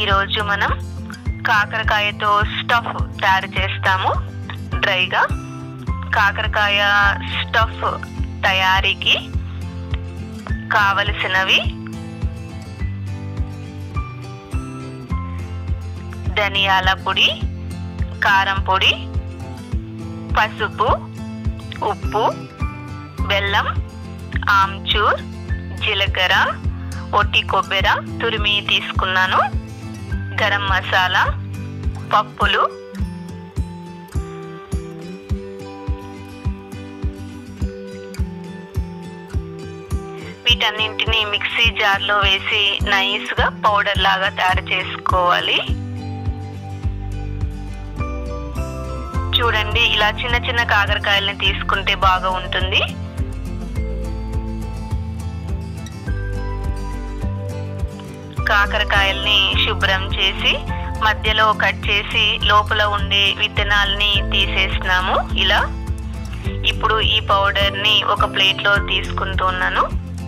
ఈరోజు మనం కాకరకాయతో స్టఫ్ తయారు చేస్తాము డ్రైగా కాకరకాయ స్టఫ్ తయారీకి కావలసినవి ధనియాల పొడి కారం పొడి పసుపు ఉప్పు బెల్లం ఆమ్చూర్ జీలకర్ర ఒట్టి కొబ్బెర తురిమి తీసుకున్నాను గరం మసాలా పప్పులు వీటన్నింటిని మిక్సీ జార్లో వేసి నైస్గా పౌడర్ లాగా తయారు చేసుకోవాలి చూడండి ఇలా చిన్న చిన్న కాకరకాయలని తీసుకుంటే బాగా ఉంటుంది కాకరకాయల్ని శుభ్రం చేసి మధ్యలో కట్ చేసి లోపల ఉండే విత్తనాల్ని తీసేసినాము ఇలా ఇప్పుడు ఈ పౌడర్ని ఒక ప్లేట్లో తీసుకుంటున్నాను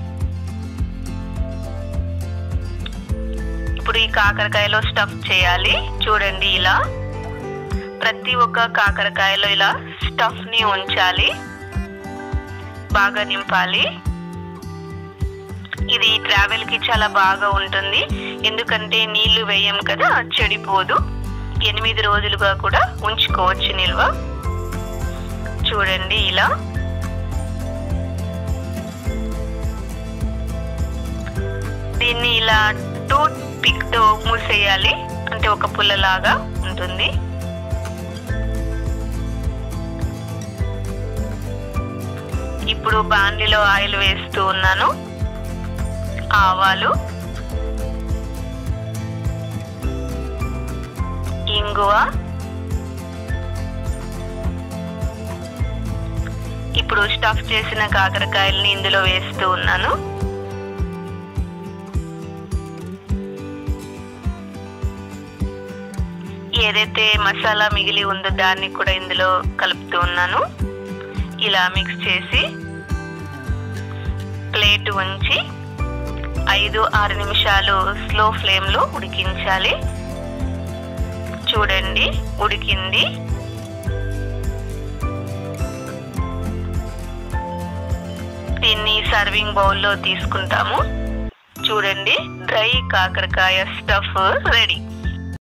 ఇప్పుడు ఈ కాకరకాయలో స్టఫ్ చేయాలి చూడండి ఇలా ప్రతి ఒక్క కాకరకాయలో ఇలా స్టఫ్ని ఉంచాలి బాగా నింపాలి ఇది ట్రావెల్కి చాలా బాగా ఉంటుంది ఎందుకంటే నీళ్లు వేయం కదా చెడిపోదు ఎనిమిది రోజులుగా కూడా ఉంచుకోవచ్చు నిల్వ చూడండి ఇలా దీన్ని ఇలా టూత్ పిక్తో మూసేయాలి అంటే ఒక పుల్లలాగా ఉంటుంది ఇప్పుడు బాండిలో ఆయిల్ వేస్తూ ఉన్నాను ఆవాలు ఇంగువ ఇప్పుడు స్టఫ్ చేసిన కాకరకాయల్ని ఇందులో వేస్తూ ఉన్నాను ఏదైతే మసాలా మిగిలి ఉందో దాన్ని కూడా ఇందులో కలుపుతూ ఉన్నాను ఇలా మిక్స్ చేసి ప్లేట్ ఉంచి ఐదు ఆరు నిమిషాలు స్లో ఫ్లేమ్లో ఉడికించాలి చూడండి ఉడికింది దీన్ని సర్వింగ్ బౌల్లో తీసుకుంటాము చూడండి డ్రై కాకరకాయ స్టఫ్ రెడీ